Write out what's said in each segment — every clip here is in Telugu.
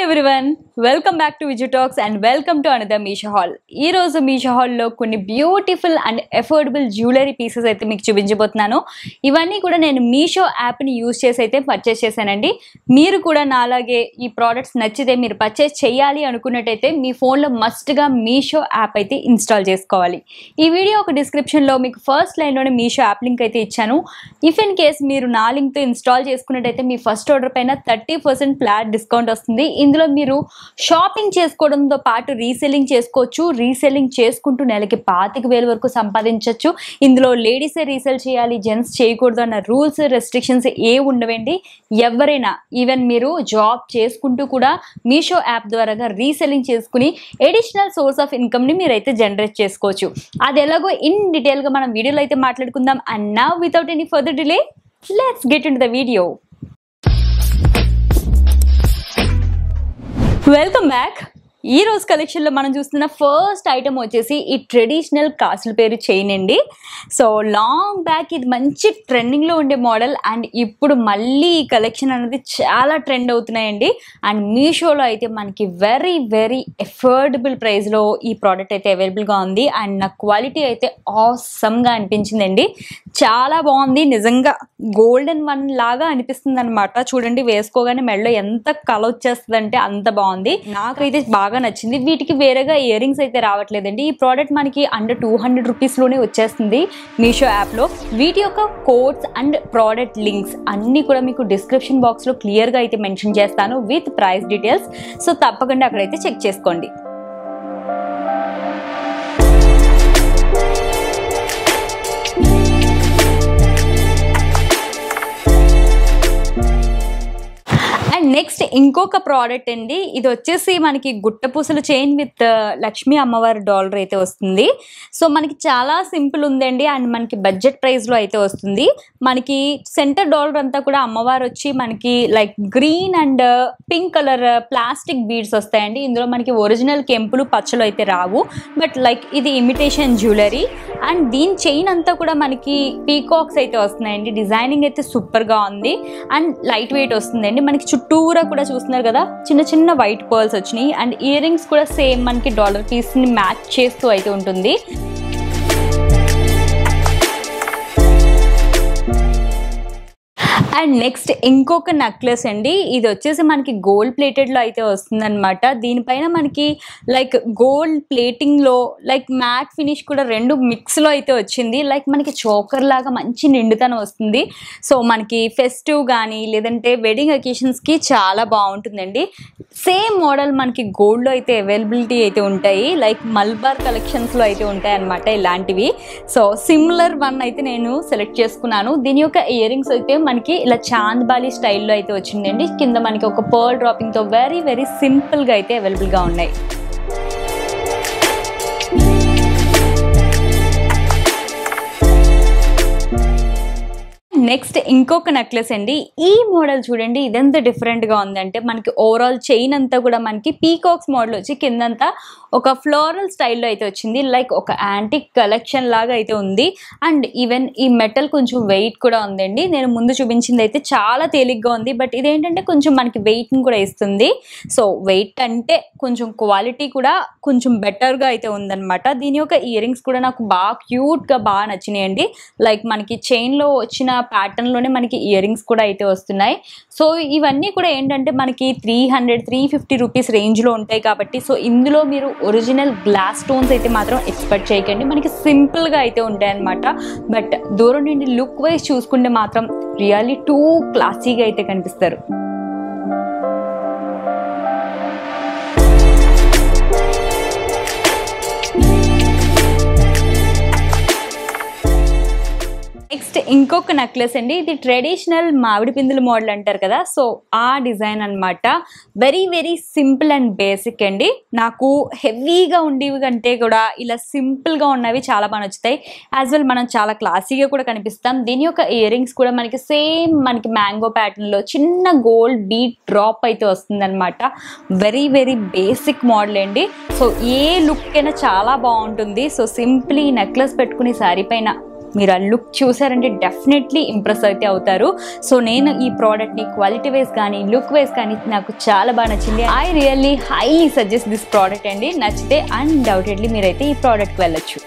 everyone welcome back to Viju talks and welcome to another Meesho haul ఈ రోజు మీషో హాల్లో కొన్ని beautiful and affordable jewellery pieces అయితే మీకు చూపించబోతున్నాను ఇవన్నీ కూడా నేను మీషో యాప్ని యూజ్ చేసి అయితే పర్చేస్ చేశానండి మీరు కూడా నాలాగే ఈ ప్రోడక్ట్స్ నచ్చితే మీరు పర్చేస్ చేయాలి అనుకున్నట్టయితే మీ ఫోన్లో మస్ట్గా మీషో యాప్ అయితే ఇన్స్టాల్ చేసుకోవాలి ఈ వీడియో ఒక డిస్క్రిప్షన్లో మీకు ఫస్ట్ లైన్లోనే మీషో యాప్ లింక్ అయితే ఇచ్చాను ఇఫ్ ఇన్ కేస్ మీరు నా లింక్తో ఇన్స్టాల్ చేసుకున్నట్టయితే మీ ఫస్ట్ ఆర్డర్ పైన థర్టీ పర్సెంట్ ఫ్లాట్ డిస్కౌంట్ వస్తుంది ఇందులో మీరు షాపింగ్ చేసుకోవడంతో పాటు రీసెల్లింగ్ చేసుకోవచ్చు రీసెల్లింగ్ చేసుకుంటూ నెలకి పాతిక వేలు వరకు సంపాదించవచ్చు ఇందులో లేడీసే రీసెల్ చేయాలి జెంట్స్ చేయకూడదు అన్న రూల్స్ రెస్ట్రిక్షన్స్ ఏ ఉండవండి ఎవరైనా ఈవెన్ మీరు జాబ్ చేసుకుంటూ కూడా మీషో యాప్ ద్వారాగా రీసెల్లింగ్ చేసుకుని ఎడిషనల్ సోర్స్ ఆఫ్ ఇన్కమ్ని మీరైతే జనరేట్ చేసుకోవచ్చు అది ఎలాగో ఇన్ డీటెయిల్గా మనం వీడియోలో అయితే మాట్లాడుకుందాం అండ్ నా without any further delay let's get in the video welcome back ఈ రోజు కలెక్షన్లో మనం చూస్తున్న ఫస్ట్ ఐటమ్ వచ్చేసి ఈ ట్రెడిషనల్ కాసుల పేరు చైన్ అండి సో లాంగ్ బ్యాక్ ఇది మంచి ట్రెండింగ్లో ఉండే మోడల్ అండ్ ఇప్పుడు మళ్ళీ ఈ కలెక్షన్ అనేది చాలా ట్రెండ్ అవుతున్నాయండి అండ్ మీషోలో అయితే మనకి వెరీ వెరీ ఎఫోర్డబుల్ ప్రైస్లో ఈ ప్రోడక్ట్ అయితే అవైలబుల్గా ఉంది అండ్ నా క్వాలిటీ అయితే ఆసమ్గా అనిపించిందండి చాలా బాగుంది నిజంగా గోల్డెన్ వన్ లాగా అనిపిస్తుంది అనమాట చూడండి వేసుకోగానే మెడలో ఎంత కల వచ్చేస్తుంది అంటే అంత బాగుంది నాకైతే బాగా నచ్చింది వీటికి వేరేగా ఇయర్ రింగ్స్ అయితే రావట్లేదండి ఈ ప్రోడక్ట్ మనకి అండర్ టూ హండ్రెడ్ రూపీస్లోనే వచ్చేస్తుంది మీషో యాప్లో వీటి యొక్క కోడ్స్ అండ్ ప్రోడక్ట్ లింక్స్ అన్నీ కూడా మీకు డిస్క్రిప్షన్ బాక్స్లో క్లియర్గా అయితే మెన్షన్ చేస్తాను విత్ ప్రైస్ డీటెయిల్స్ సో తప్పకుండా అక్కడైతే చెక్ చేసుకోండి అండ్ నెక్స్ట్ ఇంకొక ప్రోడక్ట్ అండి ఇది వచ్చేసి మనకి గుట్టపూసల చైన్ విత్ లక్ష్మీ అమ్మవారి డాలర్ అయితే వస్తుంది సో మనకి చాలా సింపుల్ ఉందండి అండ్ మనకి బడ్జెట్ ప్రైస్లో అయితే వస్తుంది మనకి సెంటర్ డాలర్ అంతా కూడా అమ్మవారు వచ్చి మనకి like green and pink colour plastic beads వస్తాయండి ఇందులో మనకి ఒరిజినల్ కెంపులు పచ్చలు అయితే రావు బట్ లైక్ ఇది ఇమిటేషన్ జ్యువెలరీ అండ్ దీని చైన్ అంతా కూడా మనకి పీకాక్స్ అయితే వస్తున్నాయండి డిజైనింగ్ అయితే సూపర్గా ఉంది అండ్ లైట్ వెయిట్ వస్తుందండి మనకి చుట్టూరా కూడా చూస్తున్నారు కదా చిన్న చిన్న వైట్ పర్ల్స్ వచ్చినాయి అండ్ ఇయర్ రింగ్స్ కూడా సేమ్ మనకి డాలర్ పీస్ని మ్యాచ్ చేస్తూ అయితే ఉంటుంది అండ్ నెక్స్ట్ ఇంకొక నెక్లెస్ అండి ఇది వచ్చేసి మనకి గోల్డ్ ప్లేటెడ్లో అయితే వస్తుందన్నమాట దీనిపైన మనకి లైక్ గోల్డ్ ప్లేటింగ్లో లైక్ మ్యాట్ ఫినిష్ కూడా రెండు మిక్స్లో అయితే వచ్చింది లైక్ మనకి చోకర్ లాగా మంచి నిండుతనం వస్తుంది సో మనకి ఫెస్టివ్ కానీ లేదంటే వెడ్డింగ్ అకేషన్స్కి చాలా బాగుంటుందండి సేమ్ మోడల్ మనకి గోల్డ్లో అయితే అవైలబిలిటీ అయితే ఉంటాయి లైక్ మల్బార్ కలెక్షన్స్లో అయితే ఉంటాయి అన్నమాట ఇలాంటివి సో సిమిలర్ వన్ అయితే నేను సెలెక్ట్ చేసుకున్నాను దీని యొక్క ఇయర్ రింగ్స్ అయితే మనకి ఇలా చాంద్బాలి స్టైల్లో అయితే వచ్చిందండి కింద మనకి ఒక పర్ల్ డ్రాపింగ్తో వెరీ వెరీ సింపుల్గా అయితే అవైలబుల్గా ఉన్నాయి నెక్స్ట్ ఇంకొక నెక్లెస్ అండి ఈ మోడల్ చూడండి ఇదెంత డిఫరెంట్గా ఉందంటే మనకి ఓవరాల్ చైన్ అంతా కూడా మనకి పీకాక్స్ మోడల్ వచ్చి కిందంతా ఒక ఫ్లోరల్ స్టైల్లో అయితే వచ్చింది లైక్ ఒక యాంటిక్ కలెక్షన్ లాగా అయితే ఉంది అండ్ ఈవెన్ ఈ మెటల్ కొంచెం వెయిట్ కూడా ఉందండి నేను ముందు చూపించింది అయితే చాలా తేలిగ్గా ఉంది బట్ ఇదేంటంటే కొంచెం మనకి వెయిట్ని కూడా ఇస్తుంది సో వెయిట్ అంటే కొంచెం క్వాలిటీ కూడా కొంచెం బెటర్గా అయితే ఉందన్నమాట దీని యొక్క ఇయర్ రింగ్స్ కూడా నాకు బాగా క్యూట్గా బాగా నచ్చినాయండి లైక్ మనకి చైన్లో వచ్చిన ప్యాటర్న్లోనే మనకి ఇయర్ రింగ్స్ కూడా అయితే వస్తున్నాయి సో ఇవన్నీ కూడా ఏంటంటే మనకి three hundred three fifty rupees రేంజ్లో ఉంటాయి కాబట్టి సో ఇందులో మీరు ఒరిజినల్ గ్లాస్ స్టోన్స్ అయితే మాత్రం ఎక్స్పెక్ట్ చేయకండి మనకి సింపుల్గా అయితే ఉంటాయి అనమాట బట్ దూరం నుండి లుక్ వైజ్ చూసుకుంటే మాత్రం రియల్లీ టూ క్లాసీగా అయితే కనిపిస్తారు నెక్స్ట్ ఇంకొక నెక్లెస్ అండి ఇది ట్రెడిషనల్ మామిడి పిందుల మోడల్ అంటారు కదా సో ఆ డిజైన్ అనమాట very very simple and basic అండి నాకు హెవీగా ఉండేవి కంటే కూడా ఇలా సింపుల్గా ఉన్నవి చాలా బాగా నచ్చుతాయి యాజ్ వెల్ మనం చాలా క్లాసీగా కూడా కనిపిస్తాం దీని యొక్క ఇయర్ రింగ్స్ కూడా మనకి సేమ్ మనకి మ్యాంగో ప్యాటర్న్లో చిన్న గోల్డ్ బీట్ డ్రాప్ అయితే వస్తుందన్నమాట వెరీ వెరీ బేసిక్ మోడల్ అండి సో ఏ లుక్ అయినా చాలా బాగుంటుంది సో సింప్లీ నెక్లెస్ పెట్టుకుని శారీ పైన మీరు ఆ లుక్ చూసారంటే డెఫినెట్లీ ఇంప్రెస్ అయితే అవుతారు సో నేను ఈ ప్రోడక్ట్ని క్వాలిటీ వైజ్ కానీ లుక్ వైజ్ కానీ నాకు చాలా బాగా నచ్చింది I really highly suggest this product అండి నచ్చితే అన్డౌటెడ్లీ మీరైతే ఈ ప్రోడక్ట్కి వెళ్ళొచ్చు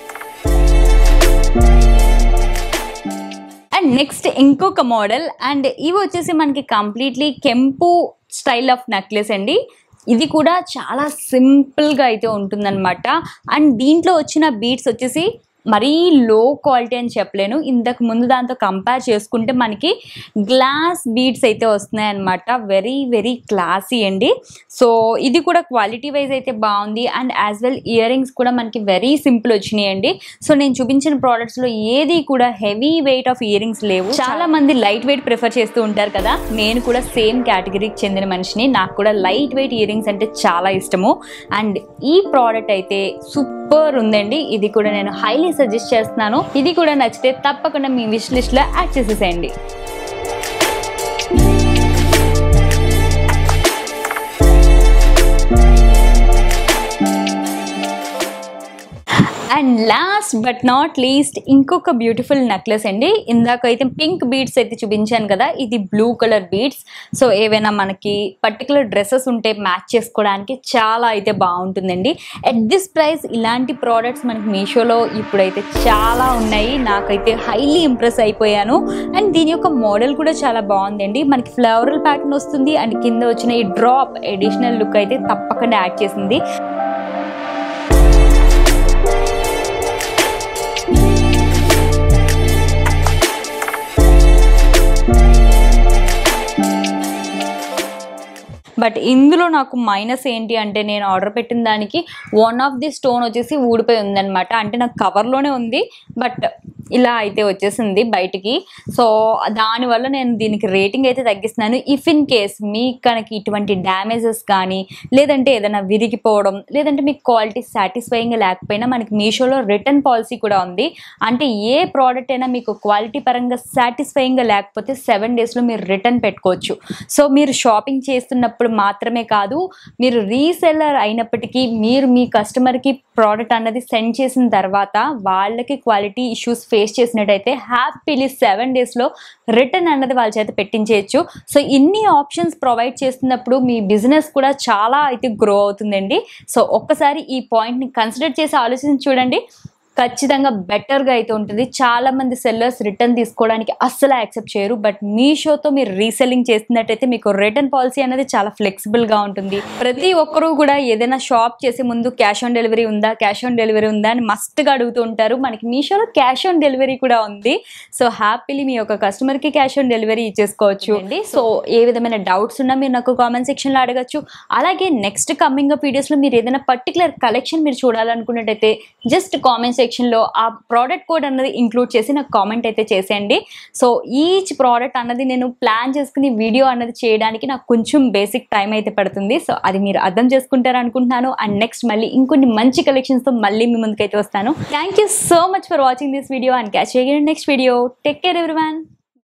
అండ్ నెక్స్ట్ ఇంకొక మోడల్ అండ్ ఇవి వచ్చేసి మనకి కంప్లీట్లీ కెంపు స్టైల్ ఆఫ్ నెక్లెస్ అండి ఇది కూడా చాలా సింపుల్గా అయితే ఉంటుందన్నమాట అండ్ దీంట్లో వచ్చిన బీట్స్ వచ్చేసి మరీ లో క్వాలిటీ అని చెప్పలేను ఇంతకు ముందు దాంతో కంపేర్ చేసుకుంటే మనకి గ్లాస్ బీడ్స్ అయితే వస్తున్నాయి అనమాట వెరీ వెరీ క్లాసీ అండి సో ఇది కూడా క్వాలిటీ వైజ్ అయితే బాగుంది and as well ear rings కూడా మనకి వెరీ సింపుల్ వచ్చినాయి అండి సో నేను చూపించిన ప్రోడక్ట్స్లో ఏది కూడా heavy weight of ear rings లేవు చాలా మంది లైట్ వెయిట్ ప్రిఫర్ చేస్తూ ఉంటారు కదా నేను కూడా సేమ్ కేటగిరీకి చెందిన మనిషిని నాకు కూడా లైట్ వెయిట్ ఇయర్ రింగ్స్ అంటే చాలా ఇష్టము అండ్ ఈ ప్రోడక్ట్ అయితే సూపర్ ఉందండి ఇది కూడా నేను హైలీ సజెస్ట్ చేస్తున్నాను ఇది కూడా నచ్చితే తప్పకుండా మీ విష్ లిస్ట్లో యాడ్ చేసేసేయండి and last but not least ఇంకొక బ్యూటిఫుల్ నెక్లెస్ అండి ఇందాక అయితే పింక్ బీడ్స్ అయితే చూపించాను కదా ఇది బ్లూ కలర్ బీడ్స్ సో ఏవైనా మనకి పర్టికులర్ డ్రెస్సెస్ ఉంటే మ్యాచ్ చేసుకోవడానికి చాలా అయితే బాగుంటుందండి ఎట్ దిస్ ప్రైస్ ఇలాంటి ప్రోడక్ట్స్ మనకి మీషోలో ఇప్పుడైతే చాలా ఉన్నాయి నాకైతే హైలీ ఇంప్రెస్ అయిపోయాను అండ్ దీని యొక్క మోడల్ కూడా చాలా బాగుందండి మనకి ఫ్లవరల్ ప్యాటర్న్ వస్తుంది అండ్ కింద వచ్చిన ఈ డ్రాప్ ఎడిషనల్ లుక్ అయితే తప్పకుండా యాడ్ చేసింది బట్ ఇందులో నాకు మైనస్ ఏంటి అంటే నేను ఆర్డర్ పెట్టిన దానికి వన్ ఆఫ్ ది స్టోన్ వచ్చేసి ఊడిపోయి ఉందన్నమాట అంటే నాకు కవర్లోనే ఉంది బట్ ఇలా అయితే వచ్చేసింది బయటికి సో దానివల్ల నేను దీనికి రేటింగ్ అయితే తగ్గిస్తున్నాను ఇఫ్ ఇన్ కేస్ మీకు కనుక ఇటువంటి డ్యామేజెస్ కానీ లేదంటే ఏదైనా విరిగిపోవడం లేదంటే మీకు క్వాలిటీ సాటిస్ఫైయింగ్ లేకపోయినా మనకి మీషోలో రిటర్న్ పాలసీ కూడా ఉంది అంటే ఏ ప్రోడక్ట్ అయినా మీకు క్వాలిటీ పరంగా సాటిస్ఫైయింగ్గా లేకపోతే సెవెన్ డేస్లో మీరు రిటర్న్ పెట్టుకోవచ్చు సో మీరు షాపింగ్ చేస్తున్నప్పుడు మాత్రమే కాదు మీరు రీసెల్లర్ అయినప్పటికీ మీరు మీ కస్టమర్కి ప్రోడక్ట్ అన్నది సెండ్ చేసిన తర్వాత వాళ్ళకి క్వాలిటీ ఇష్యూస్ ఫేస్ చేసినట్టయితే హ్యాపీలీ సెవెన్ డేస్లో రిటర్న్ అన్నది వాళ్ళ చేత పెట్టించేయచ్చు సో ఇన్ని ఆప్షన్స్ ప్రొవైడ్ చేస్తున్నప్పుడు మీ బిజినెస్ కూడా చాలా అయితే గ్రో అవుతుందండి సో ఒక్కసారి ఈ పాయింట్ని కన్సిడర్ చేసి ఆలోచించి చూడండి ఖచ్చితంగా బెటర్గా అయితే ఉంటుంది చాలా మంది సెల్లర్స్ రిటర్న్ తీసుకోవడానికి అస్సలు యాక్సెప్ట్ చేయరు బట్ మీషోతో మీరు రీసెల్లింగ్ చేస్తున్నట్టయితే మీకు రిటర్న్ పాలసీ అనేది చాలా ఫ్లెక్సిబుల్గా ఉంటుంది ప్రతి ఒక్కరూ కూడా ఏదైనా షాప్ చేసే ముందు క్యాష్ ఆన్ డెలివరీ ఉందా క్యాష్ ఆన్ డెలివరీ ఉందా అని మస్ట్గా అడుగుతూ ఉంటారు మనకి మీషోలో క్యాష్ ఆన్ డెలివరీ కూడా ఉంది సో హ్యాపీలీ మీ యొక్క కస్టమర్కి క్యాష్ ఆన్ డెలివరీ ఇచ్చేసుకోవచ్చు అండి సో ఏ విధమైన డౌట్స్ ఉన్నా మీరు నాకు కామెంట్ సెక్షన్లో అడగచ్చు అలాగే నెక్స్ట్ కమింగ్ అప్ వీడియోస్లో మీరు ఏదైనా పర్టికులర్ కలెక్షన్ మీరు చూడాలనుకున్నట్టయితే జస్ట్ కామెంట్ సెక్షన్లో ఆ ప్రోడక్ట్ కోడ్ అన్నది ఇంక్లూడ్ చేసి నాకు కామెంట్ అయితే చేసేయండి సో ఈచ్ ప్రోడక్ట్ అన్నది నేను ప్లాన్ చేసుకుని వీడియో అన్నది చేయడానికి నాకు కొంచెం బేసిక్ టైం అయితే పడుతుంది సో అది మీరు అర్థం చేసుకుంటారు అనుకుంటున్నాను అండ్ నెక్స్ట్ మళ్ళీ ఇంకొన్ని మంచి కలెక్షన్స్తో మళ్ళీ మీ ముందుకైతే వస్తాను thank you so much for watching this video and catch next video take care everyone